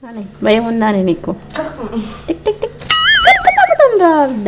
అని భయం ఉందా అని నీకు టిక్ టిక్ టిక్ కట్టుతాం రా బిడ్డ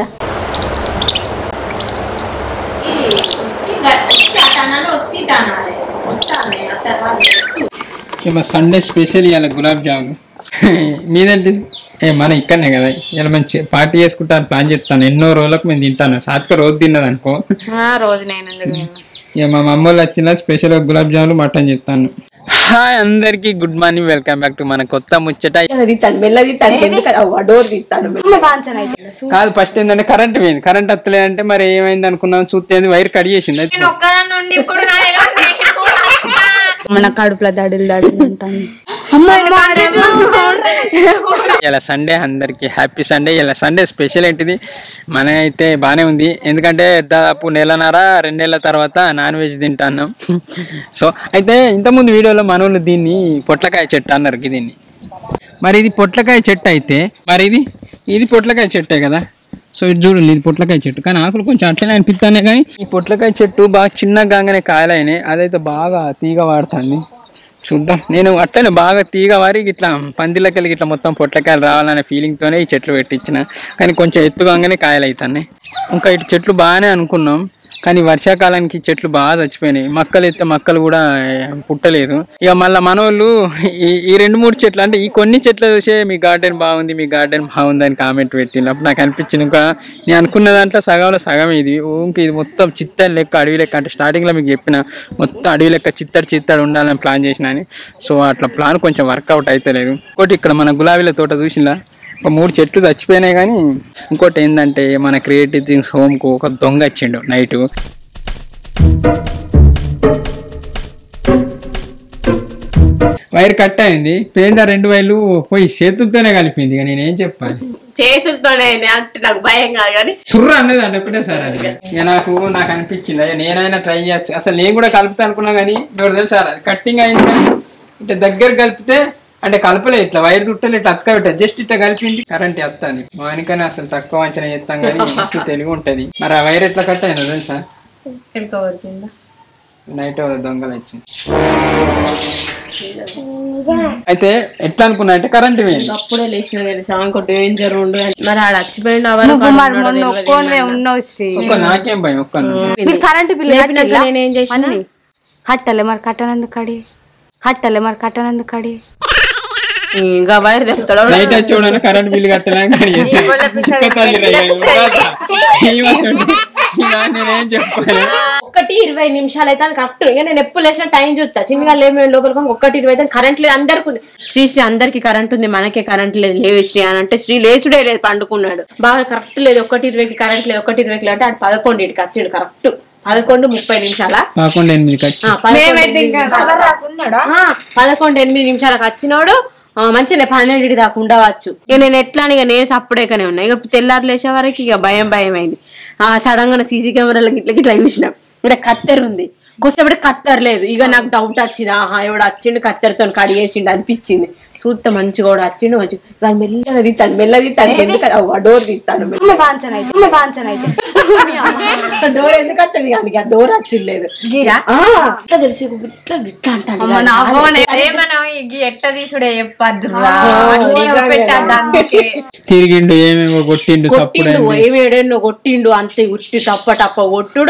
ఇక సండే స్పెషల్ ఇవాళ గులాబ్ జామున్ మీదంటే ఏ మన ఇక్కడనే కదా ఇలా మంచి పార్టీ చేసుకుంటాను ప్లాన్ చేస్తాను ఎన్నో రోజులకు మేము తింటాను సాత్విక రోజు తిన్నది అనుకో రోజు నేను ఇక మా మమ్మ వాళ్ళు వచ్చిన స్పెషల్ గులాబ్ జామున్ మటన్ చెప్తాను హాయ్ అందరికి good morning welcome back to మన కొత్త ముచ్చట తీస్తాను మెల్లది తీస్తాను డోర్ తీస్తాను కాదు ఫస్ట్ ఏంటంటే కరెంట్ పోయింది కరెంట్ వస్తలేదంటే మరి ఏమైంది అనుకున్నాం చూస్తే వైర్ కట్ చేసింది మన కడుపులో దడిలు దడిలు ఉంటాను ఇలా సండే అందరికి హ్యాపీ సండే ఇలా సండే స్పెషల్ ఏంటిది మన అయితే బాగానే ఉంది ఎందుకంటే దాదాపు నెలన్నర రెండు నెలల తర్వాత నాన్ వెజ్ తింటాన్నాం సో అయితే ఇంతకుముందు వీడియోలో మన వాళ్ళు దీన్ని పొట్లకాయ చెట్టు అన్నారు దీన్ని మరి ఇది పొట్లకాయ చెట్టు అయితే మరి ఇది ఇది పొట్లకాయ చెట్టే కదా సో ఇది చూడండి ఇది పొట్లకాయ చెట్టు కానీ ఆకులు కొంచెం అట్లనే అనిపిస్తానే కానీ ఈ పొట్లకాయ చెట్టు బాగా చిన్నగా కాగానే కాయలైనాయి అదైతే బాగా తీగ వాడుతుంది చూద్దాం నేను అట్లనే బాగా తీగ వారి ఇట్లా పందిళ్ళకెళ్ళి ఇట్లా మొత్తం పొట్లకాయలు రావాలనే ఫీలింగ్తోనే ఈ చెట్లు పెట్టించిన కానీ కొంచెం ఎత్తుగానే కాయలు అవుతున్నాయి ఇంకా ఇటు చెట్లు బాగానే అనుకున్నాం కానీ వర్షాకాలానికి చెట్లు బాగా చచ్చిపోయినాయి మొక్కలు ఎత్తే మొక్కలు కూడా పుట్టలేదు ఇక మళ్ళీ మనోళ్ళు ఈ ఈ రెండు మూడు చెట్లు అంటే ఈ కొన్ని చెట్లు చూసే మీ గార్డెన్ బాగుంది మీ గార్డెన్ బాగుంది అని కామెంట్ పెట్టింది అప్పుడు నాకు అనిపించింది ఇంకా నేను అనుకున్న దాంట్లో సగంలో సగం ఇది ఊరికి ఇది మొత్తం చిత్తడి లెక్క అడవి లెక్క అంటే స్టార్టింగ్లో మీకు చెప్పిన మొత్తం అడవి లెక్క చిత్తడి చిత్తడి ఉండాలని ప్లాన్ చేసిన అని సో అట్లా ప్లాన్ కొంచెం వర్కౌట్ అవుతలేదు ఇంకోటి ఇక్కడ మన గులాబీల తోట చూసిందా ఒక మూడు చెట్లు చచ్చిపోయినాయి కానీ ఇంకోటి ఏంటంటే మన క్రియేటివ్ థింగ్స్ హోమ్కు ఒక దొంగ వచ్చిండు నైట్ వైర్ కట్ అయింది పేద రెండు వైర్లు పోయి చేతులతోనే కలిపింది ఇక నేనేం చెప్పాలి చేతులతోనే అంటే నాకు భయం కాదు కానీ సుర్ర అన్నది అంటే ఒకటేసారి అది ఇక నాకు నాకు అనిపించింది అయ్యా నేనైనా ట్రై చేయొచ్చు అసలు నేను కూడా కలుపుతా అనుకున్నా కానీ ఎవరు తెలుసా అది కట్టింగ్ అయింది కానీ ఇట్లా దగ్గర కలిపితే అంటే కలపలే ఇట్లా వైర్ చుట్టలు ఇట్లా అతక పెట్ట జస్ట్ ఇట్లా కలిపింది కరెంట్ వస్తుంది మానికనే అసలు తక్కువ అంచనా చేస్తాం కానీ మస్తు తెలివి ఉంటది మరి ఆ వైర్ ఎట్లా కట్ అయినా తెలుసా నైట్ దొంగలు వచ్చింది అయితే ఎట్లా అనుకున్నా అంటే కరెంట్ పోయింది అప్పుడే లేచిన తెలుసా ఇంకో డేంజర్ ఉండు అని. మరి ఆడ చచ్చిపోయిండు ఎవరు ఒక్కోనే ఉన్నావు శ్రీ ఒక్క నాకేం భయం ఒక్క మీరు కరెంటు బిల్లు లేపినాక కట్టిల్లా? నేనేం చేసిన అన్ని కట్టలే మరి కట్టనందుకు కడి కట్టలే మరి కట్టనందుకు కడి ఇంకా వైర్ తెస్తాడు నైట్ వచ్చి చూడను కరెంట్ బిల్ కట్టలేం కానీ చిక్క తల్లి రా, ఈ వర్షం. ఇలా నేనేం చెప్పాలి ఒకటి ఇరవై నిమిషాలు అయితే కరెక్ట్ ఇక నేను ఎప్పుడు లేచిన టైం చూస్తా చిన్నగా లేమే లోపలికి ఒకటి ఇరవై అయితే కరెంట్ లేదు అందరికి ఉంది శ్రీ శ్రీ అందరికి కరెంట్ ఉంది మనకే కరెంట్ లేదు లేవు శ్రీ అని అంటే శ్రీ లేచుడే లేదు పండుకున్నాడు బాగా కరెక్ట్ లేదు ఒకటి ఇరవైకి కరెంట్ లేదు ఒకటి ఇరవైకి లేదు అంటే ఆడు పదకొండు ఇటుకి వచ్చాడు కరెక్ట్ పదకొండు ముప్పై నిమిషాల కాకుండా ఎనిమిది ఖర్చు ఆ, పదకొండు ఎనిమిది నిమిషాల- ఆ, పదకొండు ఎనిమిది నిమిషాలకు వచ్చినోడు ఆ, మంచిగా పన్నెండింటి దాకా ఉండవచ్చు ఇక నేను ఎట్లా అని ఇక నేను సప్పుడేకనే ఉన్నా ఇక తెల్లారు లేచే వరకు ఇక భయం భయం అయింది ఆ సడన్ గా సీసీ కెమెరాలకి ఇట్లా ఇట్లా చూసిన ఇక్కడ కత్తెర ఉంది కొంచెం కత్తెర లేదు ఇక నాకు డౌట్ వచ్చింది ఆహా ఎవడు వచ్చిండు కత్తెరతో కడిగేసిండు అనిపించింది చూస్తే మంచిగా కూడా వచ్చిండు మంచి ఇక మెల్లగా తీస్తాను మెల్లగా తీస్తాను ఎందుకు డోర్ తీస్తాను పాంచన అయితే ఉన్న పాంచన అయితే డోర్ ఎందుకు వస్తుంది కానీ ఆ డోర్ వచ్చింలేదు ఆ, ఇట్లా తెలిసి ఇట్లా ఇట్లా అంటాడు అమ్మ నా ఫోన్ అదే మనం ఈ ఎట్ట తీసుడే చెప్పద్దురా అన్నీ పెట్టద్దు అందుకే తిరిగిండు ఏమేమో కొట్టిండు సప్పుడు కొట్టిండు ఏమేడెన్నో కొట్టిండు అంతే ఉట్టి టప్ప టప్ప కొట్టుడు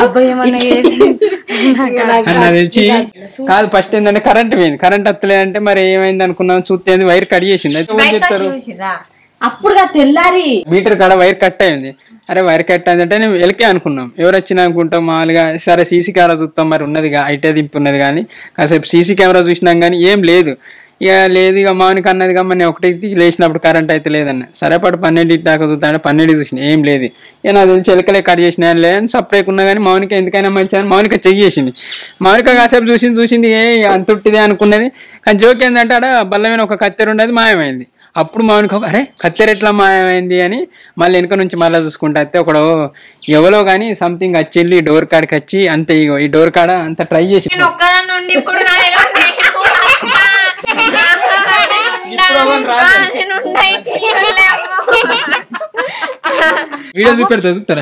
అన్న తెలిసి కాదు ఫస్ట్ ఏంటంటే కరెంట్ పోయింది కరెంట్ వస్తలేదంటే మరి ఏమైంది అనుకున్నాం చూస్తే వైర్ కట్ చేసింది అయితే ఏం చెప్తారు చూసిరా అప్పుడుగా తెల్లారి మీటర్ కాడ వైర్ కట్ అయింది అరే వైర్ కట్ అయింది అంటే నేను వెలికే అనుకున్నాం ఎవరు వచ్చినా అనుకుంటాం మామూలుగా సరే సీసీ కెమెరా చూస్తాం మరి ఉన్నదిగా ఐటే దింపు ఉన్నది కానీ కాసేపు సీసీ కెమెరా చూసినాం కానీ ఏం లేదు ఇక లేదు ఇక మామూలుగా అన్నది కానీ నేను ఒకటి లేచినప్పుడు కరెంట్ అయితే లేదన్న సరే పాటు పన్నెండింటి దాకా చూస్తాను పన్నెండు చూసిన ఏం లేదు ఇక నాకు తెలిసి ఎలకలే కట్ చేసిన లేదని సపరేట్ ఉన్నా కానీ మౌనిక ఎందుకైనా మంచి అని మౌనిక చెక్ చేసింది మౌనిక కాసేపు చూసింది చూసింది ఏ అంతుట్టిదే అనుకున్నది కానీ జోక్ ఏంటంటే ఆడ బల్ల మీద ఒక కత్తెర ఉండేది మాయమైంది అప్పుడు మామూలుగా అరే కత్తెర ఎట్లా మాయమైంది అని మళ్ళీ వెనక నుంచి మళ్ళీ చూసుకుంటా అయితే ఒకడు ఎవరో కానీ సంథింగ్ వచ్చి వెళ్ళి డోర్ కాడికి వచ్చి అంతే ఇగో ఈ డోర్ కాడ అంత ట్రై చేసి నేను ఒక్కదాన్ని నుండి ఇప్పుడు నా ఎలా వీడియో చూపెడతా చూస్తారా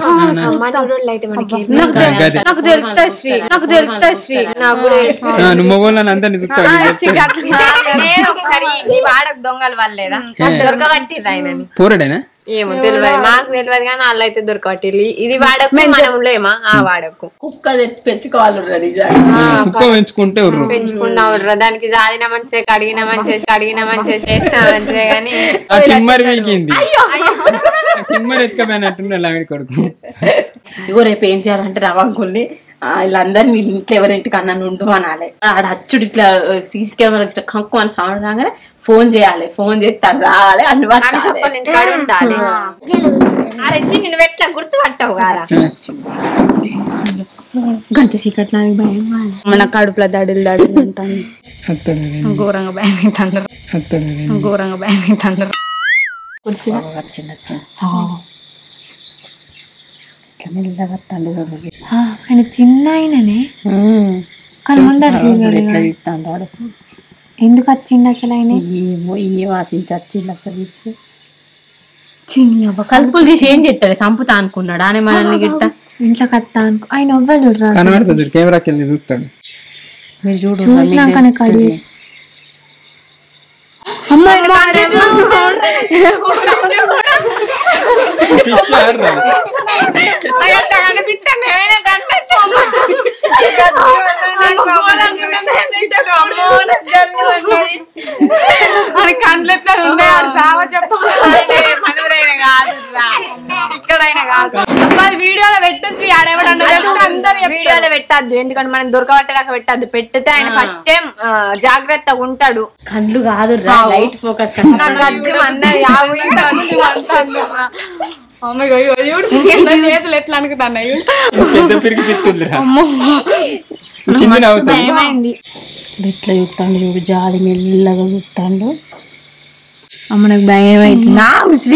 గదే. నాకు తెలుస్తా శ్రీ నాకు తెలుస్తా శ్రీ నాకు కూడా ఆ, నువ్వు మగోళ్ళని అందరిని చూస్తావు లేదు ఒకసారి ఈ వాడకు దొంగలు వాళ్ళేదా దొరకబట్టిర్రు ఆయనని పోరాడేనా ఏమో తెలియదు మాకు తెలియదు కానీ వాళ్ళు అయితే దొరకబట్టిర్రు ఇది వాడకు మనం లేమా ఆ వాడకు కుక్క పెంచుకోవాలి నిజంగా కుక్క పెంచుకుంటే ఉర్రు పెంచుకుందాం రా. దానికి జారిన మంచిగా కడిగిన మంచిగా కడిగిన మంచిగా చేసిన మంచిగా కానీ ఆ టిమ్మర్ వీకింది టిమ్మర్ ఎత్తుకపోయినట్టు లావిడి కొడుకు ఇగో రేపు ఏం చేయాలంటే రవంకుల్ని వీళ్ళందరినీ వీళ్ళ ఇంట్లో ఎవరింటికి అన్న ఉండు అనాలి ఆడ అచ్చుడు ఇట్లా సీసీ కెమెరా ఇట్లా కంకు అని సౌండ్ రాగానే ఫోన్ చేయాలి ఫోన్ చేస్తే అది రావాలి అన్ని పట్టాలి. వాళ్ళ ఇంటికాడ ఉండాలి అరే చిన్ని నువ్వు ఎట్లా గుర్తు పట్టావు కదా గంట చీకట్లానికి భయం మన కడుపులో దడులు దడులు ఉంటాను అత్తడు ఘోరంగా భయం అవుతుంది అత్తడు ఘోరంగా భయం అవుతుంది వచ్చింది వచ్చింది ఇట్లా మెల్లగా వస్తాడు చూడండి ఆయన చిన్న ఆయననే కానీ ముందర ఎట్లా తిస్తాడు వాడు ఎందుకు వచ్చిండు అసలు ఆయన ఏమో ఏ వాసించి వచ్చిండు అసలు ఇప్పుడు చిన్ని అవ్వ కలుపులు తీసి ఏం చెప్తాడు సంపుతా అనుకున్నాడు అని మనల్ని గిట్ట ఇంట్లోకి వస్తా అనుకో ఆయన ఎవ్వరు రా కనబడతా చూడు కెమెరాకి వెళ్ళి చూస్తాడు మీరు చూడు చూసినాకనే కడి పిచ్చారురా. వీడియోలో పెట్టచ్చు ఆడేవాడన్నా వీడియోలో పెట్టద్దు ఎందుకంటే మనం దొరకబట్టేదాకా పెట్టద్దు పెట్టితే ఆయన ఫస్ట్ టైం జాగ్రత్తగా ఉంటాడు కళ్ళు కాదు లైట్ ఫోకస్ నాకు గజ్జు మందది, ఆ ఊరిలో చేతులు ఎట్లా అనుకున్నాయి పెద్ద పిరికి పిత్తుందిరా చిన్న నవ్వుతుంది ఏమైంది ఇట్లా చూస్తాడు చూడు జాలి మెల్లగా చూస్తాడు అమ్మ నాకు భయం అవుతుంది నాకు శ్రీ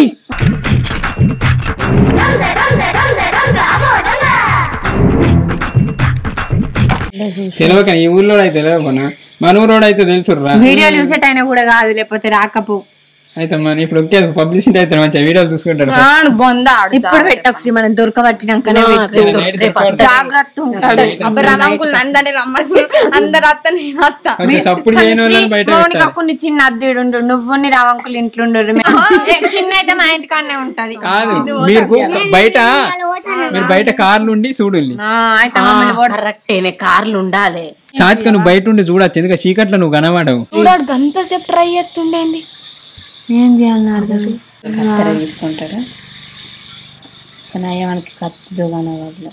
తెలియక ఈ ఊర్లో అయితే తెలియకపోనా మన ఊరోడు అయితే తెలుసుర్రా వీడియోలు చూసేటైనా కూడా కాదు లేకపోతే రాకపో అయితే మన ఇప్పుడు ఒకే పబ్లిసిటీ అయితే మంచిగా వీడియోలు చూసుకుంటాడు ఇప్పుడు పెట్టకు శ్రీ మనం దొరకబట్టినాకనే పెట్టు. నైట్ దొరకబడతాడు. జాగ్రత్త ఉంటాడు అంకుల్ అందరినీ రమ్మని అందరు అత్త నేను అత్త కొంచెం సప్పుడు చేయని వాళ్ళని బయట మౌనిక పెట్టాలి కొన్ని చిన్న అద్దెడు ఉండు నువ్వు నీ రావంకులు ఇంట్లో ఉండు చిన్న అయితే మా ఇంటికాడనే ఉంటది కాదు మీరు బయట మీరు బయట కార్లు ఉండి చూడండి ఆ, అయితే మమ్మల్ని ఓడ- కరెక్టేనే కార్లు ఉండాలి షాత్క నువ్వు బయట ఉండి చూడొచ్చు ఎందుకంటే చీకట్లో నువ్వు కనబడవు చూడాడు గంతసేపు ట్రై చేస్తుండేంది ఏం చేయాలని అడగదు కత్తెర తీసుకుంటాడు కానీ అయ్యా మనకి కత్తి దుగాన వాళ్ళు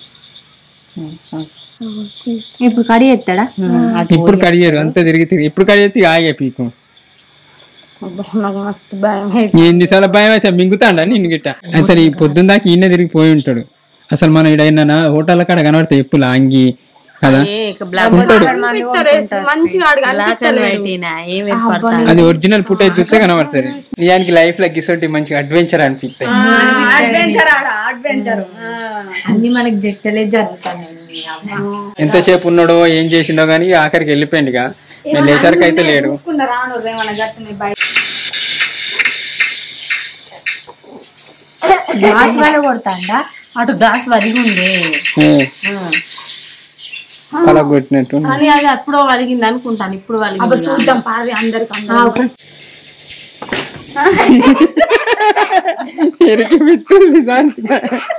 ఇప్పుడు కడి ఎత్తాడా ఇప్పుడు కడిగారు అంతా తిరిగి తిరిగి ఇప్పుడు కడిగితే ఆగే పీకు నాకు మస్తు భయం అయింది. ఎన్ని సార్లు భయం అయితే మింగుతాడా నిన్ను గిట్ట అయితే ఈ పొద్దున్న దాకా ఈయన తిరిగిపోయి ఉంటాడు అసలు మనం ఇడైనా హోటల్ కాడ కనబడితే ఎప్పులు అంగి కదా ఏ ఇక బ్లాక్ మంచిగా అడగ బ్లాక్ అండ్ వైట్ ఈయన ఏం ఏర్పడతాడు అది ఒరిజినల్ ఫుటేజ్ చూస్తే కనబడుతుంది నిజానికి లైఫ్ లో గిసోటి మంచిగా అడ్వెంచర్ అనిపిస్తాయి అడ్వెంచర్ ఆడ అడ్వెంచర్ అన్ని మనకి జట్టలే జరుగుతాయి ఎంతసేపు ఉన్నాడో ఏం చేసిండో కానీ ఆఖరికి వెళ్ళిపోయింది ఇక నేను లేసరికి అయితే లేడు రాను ఏమన్నా గట్టని బయట గ్లాస్ వల్ల కొడతాండా అటు గ్లాస్ వలిగి ఉంది అలా కొట్టినట్టు కానీ అది అప్పుడో వలిగింది అనుకుంటాను ఇప్పుడు వలిగింది చూద్దాం పాది అందరికి అందరికి. ఎరికి పిత్తుంది దాంట్లో.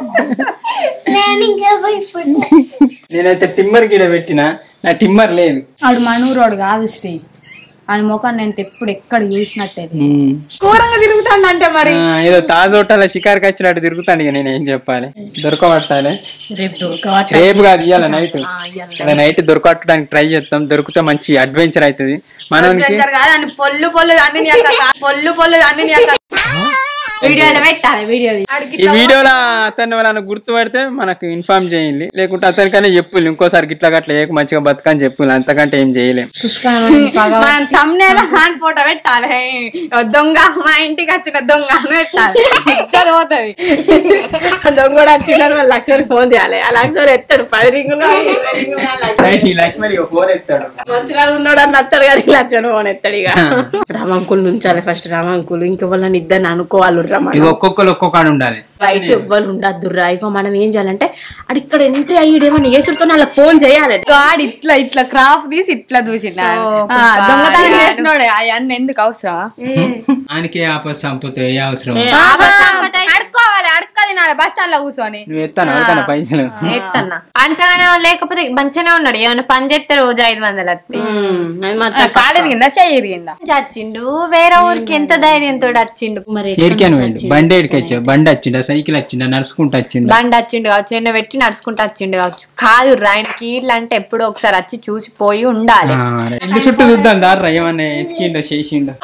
నేనైతే టిమ్మర్ గిడ పెట్టిన నా టిమ్మర్ లేదు ఆడు మనూరోడు కాదు శ్రీ ఆయన ముఖాన్ని నేను ఎప్పుడు ఎక్కడ చూసినట్టే ఘోరంగా తిరుగుతాడు అంటే మరి ఆ, ఏదో తాజోటాల షికార్కి వచ్చినట్టు తిరుగుతాను ఇక నేను ఏం చెప్పాలి దొరకబట్టాలి రేపు దొరకవట రేపు కాదు ఇవాళ నైట్ ఇలా నైట్ దొరకట్టడానికి ట్రై చేస్తాం దొరికితే మంచి అడ్వెంచర్ అవుతుంది మనకి కాదు అని పొల్లు పొల్లు అన్ని నీ అక్క కా- పొల్లు పొల్లు అన్ని నీ అక్క వీడియోలో పెట్టాలి వీడియో ఈ వీడియోలో అతన్ని వాళ్ళని గుర్తుపడితే మనకు ఇన్ఫార్మ్ చేయండి లేకుంటే అతనికనే చెప్పులు ఇంకోసారి గిట్లా గట్లా ఏక మంచిగా బతకని చెప్పులు అంతకంటే ఏం చేయలేం మనం thumbnail హ్యాండ్ ఫోటో పెట్టాలి ఓ దొంగ మా ఇంటికి వచ్చిన దొంగ అని పెట్టాలి ఇద్దరు పోతుంది దొంగ కూడా వచ్చిందని వాళ్ళు లక్ష్మణ్ ఫోన్ చేయాలి ఆ లక్ష్మణ్ ఎత్తాడు పది రింగులు ఇరవై రింగులు ఆ లక్ష్మణ్ లక్ష్మణ్ ఫోన్ ఎత్తాడు మంచిగా ఉన్నాడు అని అత్తాడు కానీ లక్ష్మణ్ ఫోన్ ఎత్తాడు ఇక రామంకుల్ నుంచాలి ఫస్ట్ రామంకుల్ ఇంక వాళ్ళని ఇద్దరిని అనుకోవాలి రమ్మ ఇక ఒక్కొక్కరు ఒక్కొక్కడు ఉండాలి బయట ఎవ్వరు ఉండద్దు రా ఇక మనం ఏం చేయాలంటే అది ఇక్కడ ఎంట్రీ అయ్యేమని ఏసుడుతో వాళ్ళకి ఫోన్ చేయాలి గాడ్ ఇట్లా ఇట్లా క్రాప్ తీసి ఇట్లా చూసిండు ఆ, దొంగతనం చేసినోడే అవన్నీ ఎందుకు అవసరమా ఆయనకి ఆపస్ సంపతే ఏ అవసరం అడుకోవాలి అడుక్క తినాలి బస్ స్టాండ్ లో కూర్చొని నువ్వు ఎత్తాను అడతాను పైసలు ఎత్తన్నా అంతగానే లేకపోతే మంచిగానే ఉన్నాడు ఏమైనా పని చేస్తే రోజు ఐదు వందలు వస్తాయి కాలు కింద చెయ్యి కింద వచ్చిండు వేరే ఊరికి ఎంత ధైర్యంతో వచ్చిండు మరి ఏడికాను వెండి బండి ఏడికి వచ్చావు బండి వచ్చిండా సైకిల్ వచ్చిండా నడుచుకుంటూ వచ్చిండా బండి వచ్చిండు కావచ్చు ఎన్న పెట్టి నడుచుకుంటూ వచ్చిండు కావచ్చు కాదు ఆయనకి ఇట్లా అంటే ఎప్పుడో ఒకసారి వచ్చి చూసి పోయి ఉండాలి ఆ, ఇల్లు చుట్టూ చూద్దాం దారా ఏమన్నా ఎతికిండో చేసిండో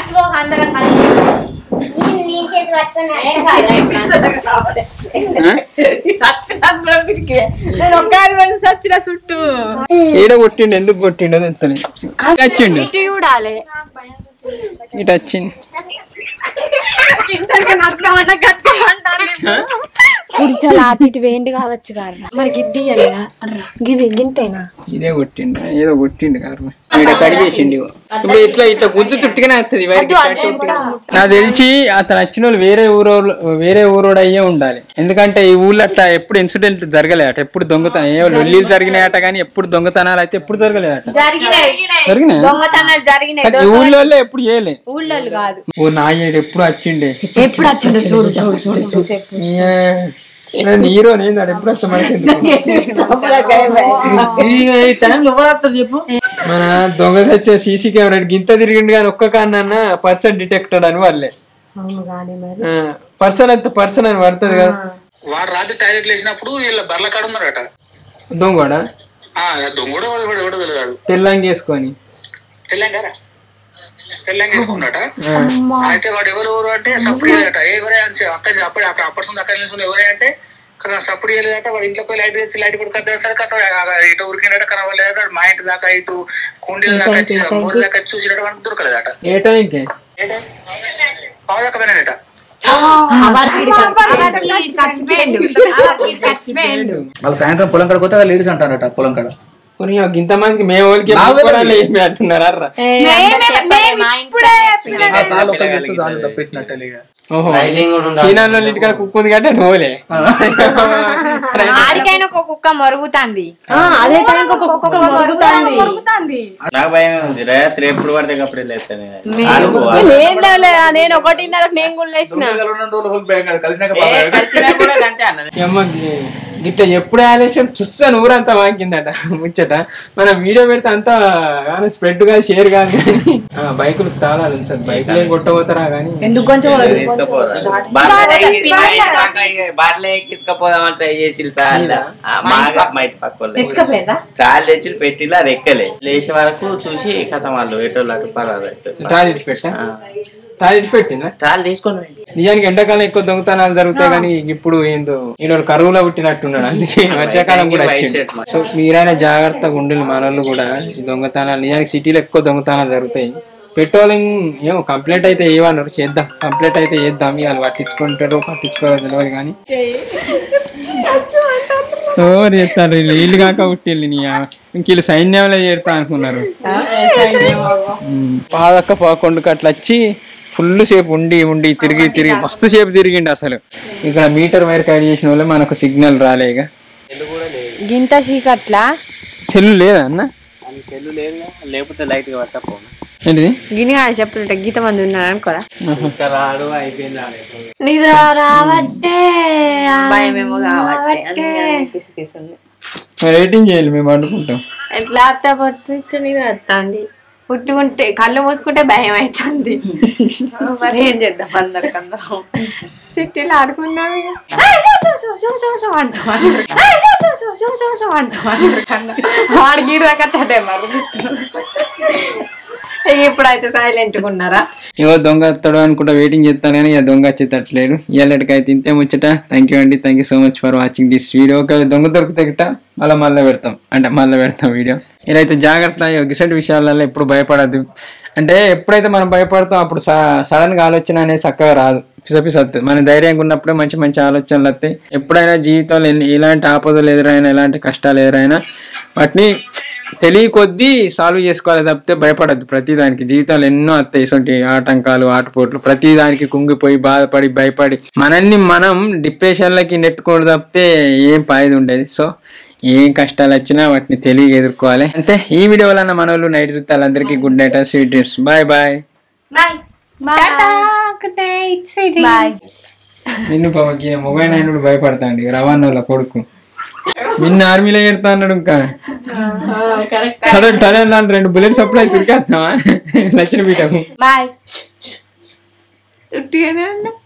నేను ఒక్క సచ్చిన చుట్టూ ఏడ కొట్టిండు ఎందుకు కొట్టిండో తెత్తలే వచ్చిండు ఇటు చూడాలి ఇటు వచ్చింది కుడిచాలి అటు ఇటు వేయండి కావచ్చు కాదు మరి గిద్ది గిది గింతేనా ఇదే కొట్టిండు ఏదో కొట్టిండు కారు ఇక్కడ కడిగేసిండు ఇగో. ఇప్పుడు ఇట్లా ఇట్లా గుద్దు తుట్టుగానే వస్తుంది వాడికి కట్టు ఉట్టిగా. నాకు తెలిసి అతను వచ్చిన వాళ్ళు వేరే ఊరో వేరే ఊరోడు అయ్యే ఉండాలి ఎందుకంటే ఈ ఊళ్ళో అట్లా ఎప్పుడు ఇన్సిడెంట్ జరగలేదట ఎప్పుడు దొంగతనం ఏ లొల్లీలు జరిగినాయట కానీ ఎప్పుడు దొంగతనాలు అయితే ఎప్పుడు జరగలేదట జరిగినాయి జరిగినాయి దొంగతనాలు జరిగినాయి కానీ ఈ ఊళ్ళో ఎప్పుడు చేయలే ఊళ్ళో కాదు ఓ నాయుడు ఎప్పుడు వచ్చిండే ఎప్పుడు వచ్చిండు చూడు చూడు చూడు నేను హీరో నేను ఎప్పుడు వస్తా మనకి చెప్పు మన దొంగ తెచ్చే సీసీ కెమెరా గింత తిరిగిండు కానీ ఒక్క కాన్న పర్సన్ డిటెక్టెడ్ అని వాళ్ళే పర్సన్ అంత పర్సన్ అని పడుతుంది కదా వాడు రాత్రి టాయిలెట్ లేచినప్పుడు వీళ్ళ బర్ల కాడ ఉన్నారట దొంగడ ఆ దొంగడు వాడు ఎవడో తెలియదు తెల్లంగి వేసుకొని తెల్లంగారా తెల్లంగా వేసుకున్నట అయితే వాడు ఎవరు ఎవరు అంటే సప్పుడు చేయలేట ఎవరే అని అక్కడ అప్పుడు అక్కడ అప్పటి అక్కడ నిల్చుని ఎవరే అంటే కదా సప్పుడు చేయలేదట వాడు ఇంట్లో పోయి లైట్ తెచ్చి లైట్ కూడా కద్దారు సరే కథ ఇటు ఉరికినట కనవలేదట మా ఇంటి దాకా ఇటు కుండీల దాకా వచ్చి మూడు దాకా వచ్చి చూసినట్టు వాడికి దొరకలేదట ఏ టైంకి పావు దాకా పోయినాడట వాళ్ళు సాయంత్రం పొలం కాడ పోతే లేడీస్ అంటారట పొలం కాడ పోనీ ఆ గింత మందికి మేము వాళ్ళకి చెప్పుకోవడాలు ఏమి అంటున్నారా రా? ఆ సార్లు ఒకరికి చెప్తే చాలు తప్పేసినట్టే ఇక. ఓహో చీనాలో ఇంటికాడ కుక్క ఉంది కాబట్టి నువ్వులే ఆడికైనా ఒక కుక్క మరుగుతుంది అదే టైంకి ఒక కుక్క మరుగుతాంది. నాకు భయం ఉంది రాత్రి ఎప్పుడు పడితే అప్పుడే లేస్తాను నేను లేలే, నేను ఒకటిన్నర నేను కూడా లేచిన రెండు రెండు రోజులు హోల్ బ్యాగ్ కాదు, కలిసినాక బాగా అమ్మ గి- గిట్ల ఎప్పుడు ఆలస్యం చూస్తాను ఊరంతా వాకిందట ముచ్చట మనం వీడియో పెడితే అంతా స్ప్రెడ్ కాదు షేర్ కాదు కానీ ఆ, బైకులు తాళాలు ఉంచారు బైకులు ఏం కొట్టబోతారా కానీ ఎందుకు కొంచెం బాటలు ఎక్కించుకపోదామని ట్రై చేసి మాగా మా ఇంటి పక్క వాళ్ళు ఎక్కలేదా ట్రాల్ తెచ్చి పెట్టిలా అది ఎక్కలే లేచే వరకు చూసి కథ వాళ్ళు ఎటోళ్ళు అటు పరారు టాయిలెట్స్ పెట్టా టాయిలెట్స్ పెట్టిందా ట్రాల్ తీసుకొని పోయిండు. నిజానికి ఎండాకాలం ఎక్కువ దొంగతనాలు జరుగుతాయి కానీ ఇప్పుడు ఏందో ఈయన కరువులో పుట్టినట్టున్నాడు అందుకే వర్షాకాలం కూడా వచ్చింది సో మీరైనా జాగ్రత్తగా ఉండాలి మనోళ్ళు కూడా ఈ దొంగతనాలు నిజానికి సిటీలో ఎక్కువ దొంగతనాలు జరుగుతాయి పెట్రోలింగ్ ఏమో కంప్లైంట్ అయితే ఏమన్నారు చేద్దాం కంప్లైంట్ అయితే చేద్దాం ఇవాళ పట్టించుకుంటారో పట్టించుకోరో తెలియదు కానీ ఓవర్ చేస్తారు వీళ్ళు వీళ్ళు కాక పుట్టిల్లు నీ ఇంక వీళ్ళు సైన్యంలో చేరుతా అనుకున్నారు ఉమ్, పాదక్క పాకొండుకు అట్లా వచ్చి ఫుల్ సేపు ఉండి ఉండి తిరిగి తిరిగి మస్తు సేపు తిరిగిండు అసలు ఇక్కడ మీటర్ వైర్ క్యారీ చేసిన వాళ్ళే మనకు సిగ్నల్ రాలే ఇక గింత చీకట్లా సెల్లు లేదా అన్న లేకపోతే లైట్ గా పట్టకపోను ఏంటిది గిని కాదు చెప్తుంటే గీత మంది ఉన్నాడు అనుకోరా ఇంకా రాడు అయిపోయింది ఆడే. నిద్ర రావట్టే భయమేమో కావట్టే రేటింగ్ చేయాలి మేము అనుకుంటాం ల్యాప్టాప్ వచ్చి నిద్ర వస్తుంది పుట్టుకుంటే కళ్ళు మూసుకుంటే భయం అవుతుంది మరి ఏం చేద్దాం అందరికందరం సిటీలో ఆడుకున్నాం ఇక ఏయ్ షో షో షో షో షో షో అంటాం అందరు. ఏయ్ షో షో షో షో షో షో అంటాం అందరికన్నా. వాడు గీడు దాకా చటే మరి ఇప్పుడైతే సైలెంట్ గా ఉన్నారా ఇగో దొంగ వస్తాడు అనుకుంటా వెయిటింగ్ చేస్తాను కానీ ఇక దొంగ వచ్చేటట్లేడు ఇవాళకైతే ఇంతే ముచ్చట థ్యాంక్ యూ అండి thank you so much for watching this video ఒకవేళ దొంగ దొరికితే గిట్ట మళ్ళీ మళ్ళీ పెడతాం అంటే మళ్ళీ పెడతాం వీడియో మీరైతే జాగ్రత్త గిసటి విషయాలలో ఎప్పుడు భయపడద్దు అంటే ఎప్పుడైతే మనం భయపడతాం అప్పుడు సడన్ గా ఆలోచన అనేది చక్కగా రాదు పిసపిస వస్తుంది మన ధైర్యంగా ఉన్నప్పుడే మంచి మంచి ఆలోచనలు వస్తాయి ఎప్పుడైనా జీవితంలో ఎన్ని- ఎలాంటి ఆపదలు ఎదురైనా ఎలాంటి కష్టాలు ఎదురైనా వాటిని తెలియ కొద్దీ సాల్వ్ చేసుకోవాలి తప్పితే భయపడద్దు ప్రతి దానికి జీవితంలో ఎన్నో వస్తాయి ఇటువంటి ఆటంకాలు ఆటపోట్లు ప్రతి దానికి కుంగిపోయి బాధపడి భయపడి మనల్ని మనం డిప్రెషన్లకి నెట్టుకోవడం తప్పితే ఏం పాయిది ఉండేది సో ఏం కష్టాలు వచ్చినా వాటిని తెలియ ఎదుర్కోవాలి అంతే ఈ వీడియో వలన మన వాళ్ళు నైట్ చూస్తారందరికీ good night sweet dreams bye bye good night sweetie నిన్ను పవకి మొబైల్ అయినప్పుడు భయపడతాండి రవాణాల కొడుకు నిన్న ఆర్మీలో ఎడతా అన్నాడు ఇంకా టడ టడ అన్నాడు రెండు బుల్లెట్స్ అప్పుడు అయితే ఉరికేస్తున్నావా లక్ష్మీ పీఠము బాయ్ ఉట్టిగానే ఉన్నా